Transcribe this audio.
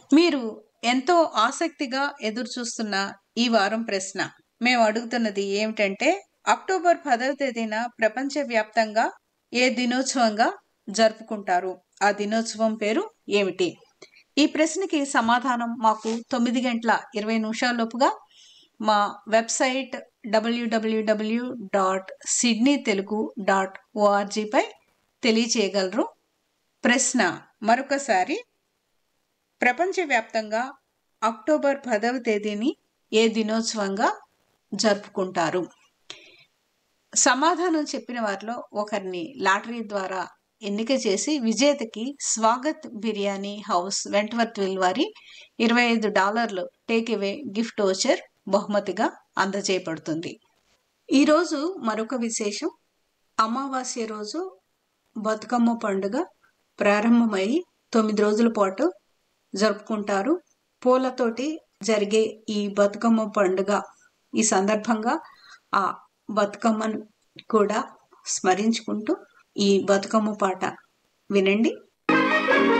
మీరు ఎంతో ఆసక్తిగా ఎదురు చూస్తున్న ఈ వారం ప్రశ్న మేము అడుగుతున్నది ఏమిటంటే అక్టోబర్ పదవ తేదీన ప్రపంచవ్యాప్తంగా ఏ దినోత్సవంగా జరుపుకుంటారు ఆ దినోత్సవం పేరు ఏమిటి ఈ ప్రశ్నకి సమాధానం మాకు తొమ్మిది గంటల ఇరవై నిమిషాల్లోపుగా మా website W W W dot Sydney Telugu dot ఓఆర్జీపై తెలియచేయగలరు ప్రశ్న మరొకసారి ప్రపంచవ్యాప్తంగా అక్టోబర్ పదవ తేదీని ఏ దినోత్సవంగా జరుపుకుంటారు సమాధానం చెప్పిన వారిలో ఒకరిని లాటరీ ద్వారా ఎన్నిక చేసి విజేతకి స్వాగత్ బిర్యానీ హౌస్ వెంటవర్త్విల్ వారి ఇరవై ఐదు డాలర్లు టేక్ అవే గిఫ్ట్ ఓచర్ బహుమతిగా అందజేయబడుతుంది ఈరోజు మరొక విశేషం అమావాస్య రోజు బతుకమ్మ పండుగ ప్రారంభమై తొమ్మిది రోజుల పాటు జరుపుకుంటారు పూలతోటి జరిగే ఈ బతుకమ్మ పండుగ ఈ సందర్భంగా ఆ బతుకమ్మను కూడా స్మరించుకుంటూ ఈ బతుకమ్మ పాట వినండి